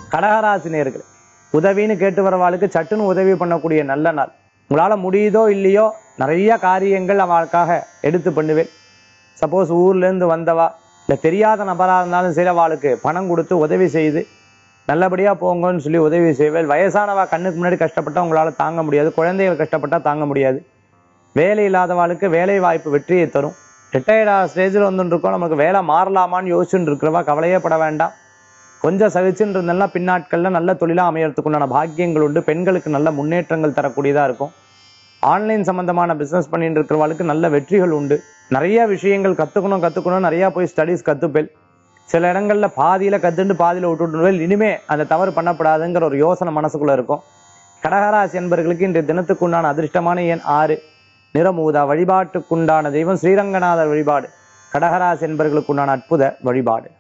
கடகராசி நேர்கள் உதவின்னு கேட்டு வரவாளுக்கு சட்டுன்னு உதவி பண்ணக்கூடிய நல்ல நாள் உங்களால முடியுதோ இல்லையோ நிறைய காரியங்கள் அவளுக்காக எடுத்து பண்ணுவேன் சப்போஸ் ஊர்ல இருந்து வந்தவா இல்ல தெரியாத நபரா இருந்தாலும் சரி அவளுக்கு பணம் கொடுத்து உதவி செய்து நல்லபடியா போங்கன்னு சொல்லி உதவி செய்வேன் வயசானவா கண்ணுக்கு முன்னாடி கஷ்டப்பட்டா உங்களால தாங்க முடியாது குழந்தைகள் கஷ்டப்பட்டா தாங்க முடியாது வேலை இல்லாதவாளுக்கு வேலை வாய்ப்பு வெற்றியை தரும் ரிட்டையர்ட் ஸ்டேஜில் வந்துட்டு இருக்கோம் நமக்கு வேலை மாறலாமான்னு யோசிச்சுட்டு இருக்கிறவா கவலையே பட வேண்டாம் கொஞ்சம் சகிச்சுட்டு இருந்தெல்லாம் பின்னாட்கள்ல நல்ல தொழிலாக அமையறதுக்கு உண்டான பாக்கியங்கள் உண்டு பெண்களுக்கு நல்ல முன்னேற்றங்கள் தரக்கூடியதா இருக்கும் ஆன்லைன் சம்பந்தமான பிசினஸ் பண்ணிட்டு இருக்கிறவங்களுக்கு நல்ல வெற்றிகள் உண்டு நிறைய விஷயங்கள் கத்துக்கணும் கத்துக்கணும் நிறைய போய் ஸ்டடீஸ் கத்துப்பேன் சில இடங்கள்ல பாதியில கத்துட்டு பாதியில விட்டுட்டு இனிமே அந்த தவறு பண்ணப்படாதுங்கிற ஒரு யோசனை மனசுக்குள்ள இருக்கும் கடகராசி என்பர்களுக்கு இன்றைய தினத்துக்கு உண்டான அதிர்ஷ்டமான எண் ஆறு நிறமூதா வழிபாட்டுக்குண்டான தெய்வம் ஸ்ரீரங்கநாதர் வழிபாடு கடகராசி என்பர்களுக்கு உண்டான அற்புத வழிபாடு